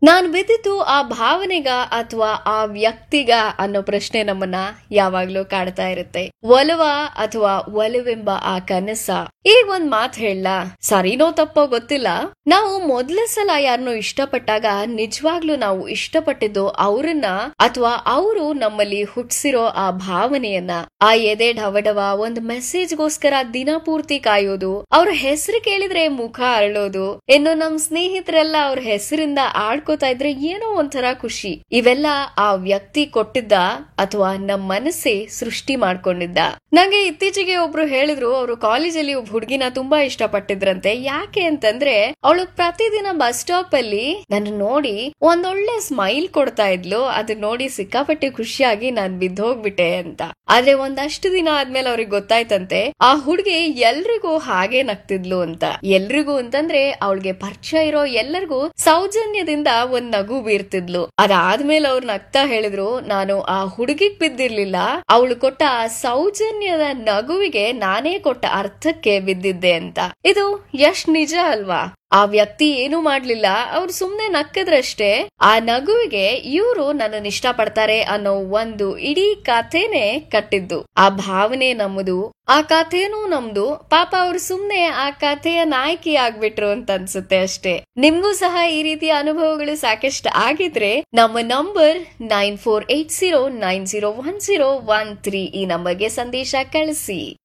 ನಾನ್ ಬಿದ್ದಿದ್ದು ಆ ಭಾವನೆಗ ಅಥವಾ ಆ ವ್ಯಕ್ತಿಗ ಅನ್ನೋ ಪ್ರಶ್ನೆ ನಮ್ಮನ್ನ ಯಾವಾಗ್ಲೂ ಕಾಡ್ತಾ ಇರುತ್ತೆ ಒಲವ ಅಥವಾ ಒಲವೆಂಬ ಆ ಕನಸ ಈಗ ಒಂದ್ ಮಾತ್ ಹೇಳ ಸರಿನೋ ತಪ್ಪೋ ಗೊತ್ತಿಲ್ಲ ನಾವು ಮೊದ್ಲ ಸಲ ಯಾರನ್ನೋ ಇಷ್ಟಪಟ್ಟಾಗ ನಿಜವಾಗ್ಲೂ ನಾವು ಇಷ್ಟಪಟ್ಟಿದ್ದು ಅವ್ರನ್ನ ಅಥವಾ ಅವರು ನಮ್ಮಲ್ಲಿ ಹುಟ್ಸಿರೋ ಆ ಭಾವನೆಯನ್ನ ಆ ಎದೆ ಢವಢವ ಒಂದ್ ಮೆಸೇಜ್ಗೋಸ್ಕರ ದಿನ ಪೂರ್ತಿ ಕಾಯೋದು ಅವ್ರ ಹೆಸರು ಕೇಳಿದ್ರೆ ಮುಖ ಅರಳೋದು ಇನ್ನು ನಮ್ ಸ್ನೇಹಿತರೆಲ್ಲ ಅವ್ರ ಹೆಸರಿಂದ ಆಡ್ಕೋತಾ ಇದ್ರೆ ಏನೋ ಒಂಥರ ಖುಷಿ ಇವೆಲ್ಲ ಆ ವ್ಯಕ್ತಿ ಕೊಟ್ಟಿದ್ದ ಅಥವಾ ನಮ್ ಮನಸ್ಸೇ ಸೃಷ್ಟಿ ಮಾಡ್ಕೊಂಡಿದ್ದ ನಂಗೆ ಇತ್ತೀಚೆಗೆ ಒಬ್ರು ಹೇಳಿದ್ರು ಅವರು ಕಾಲೇಜಲ್ಲಿ ಒಬ್ಬ ಹುಡುಗಿನ ತುಂಬಾ ಇಷ್ಟಪಟ್ಟಿದ್ರಂತೆ ಯಾಕೆ ಅಂತಂದ್ರೆ ಅವಳು ಪ್ರತಿದಿನ ಬಸ್ ಸ್ಟಾಪ್ ಅಲ್ಲಿ ನನ್ನ ನೋಡಿ ಒಂದೊಳ್ಳೆ ಸ್ಮೈಲ್ ಕೊಡ್ತಾ ಇದ್ಲು ಅದನ್ನ ನೋಡಿ ಸಿಕ್ಕಾಪಟ್ಟೆ ಖುಷಿಯಾಗಿ ನಾನ್ ಬಿದ್ದೋಗ್ಬಿಟ್ಟೆ ಅಂತ ಆದ್ರೆ ಒಂದಷ್ಟು ದಿನ ಆದ್ಮೇಲೆ ಅವ್ರಿಗೆ ಗೊತ್ತಾಯ್ತಂತೆ ಆ ಹುಡುಗಿ ಎಲ್ರಿಗೂ ಹಾಗೆ ನಗ್ತಿದ್ಲು ಅಂತ ಎಲ್ರಿಗೂ ಅಂತಂದ್ರೆ ಅವಳಿಗೆ ಪರಿಚಯ ಇರೋ ಎಲ್ಲರಿಗೂ ಸೌಜನ್ಯದಿಂದ ಒಂದ್ ನಗು ಬೀರ್ತಿದ್ಲು ಅದಾದ್ಮೇಲೆ ಅವ್ರು ನಗ್ತಾ ಹೇಳಿದ್ರು ನಾನು ಆ ಹುಡುಗಿಗ್ ಬಿದ್ದಿರ್ಲಿಲ್ಲ ಅವಳು ಕೊಟ್ಟ ಆ ಸೌಜನ್ಯದ ನಗುವಿಗೆ ನಾನೇ ಕೊಟ್ಟ ಅರ್ಥಕ್ಕೆ ಬಿದ್ದಿದ್ದೆ ಅಂತ ಇದು ಎಷ್ಟ್ ನಿಜ ಅಲ್ವಾ ಆ ವ್ಯಕ್ತಿ ಏನು ಮಾಡ್ಲಿಲ್ಲ ಅವ್ರು ಸುಮ್ನೆ ನಕ್ಕದ್ರಷ್ಟೇ ಆ ನಗುವಿಗೆ ಇವರು ನನ್ನನ್ನು ಇಷ್ಟಪಡ್ತಾರೆ ಅನ್ನೋ ಒಂದು ಇಡೀ ಕಥೆನೆ ಕಟ್ಟಿದ್ದು ಆ ಭಾವನೆ ನಮ್ಮದು ಆ ಕಥೆನೂ ನಮ್ದು ಪಾಪ ಅವ್ರು ಸುಮ್ನೆ ಆ ಕಥೆಯ ನಾಯಕಿ ಆಗ್ಬಿಟ್ರು ಅಂತ ಅನ್ಸುತ್ತೆ ಅಷ್ಟೇ ನಿಮ್ಗೂ ಸಹ ಈ ರೀತಿಯ ಅನುಭವಗಳು ಸಾಕಷ್ಟು ಆಗಿದ್ರೆ ನಮ್ಮ number nine four eight zero nine zero one zero one three ಈ ನಂಬರ್ಗೆ ಸಂದೇಶ ಕಳಿಸಿ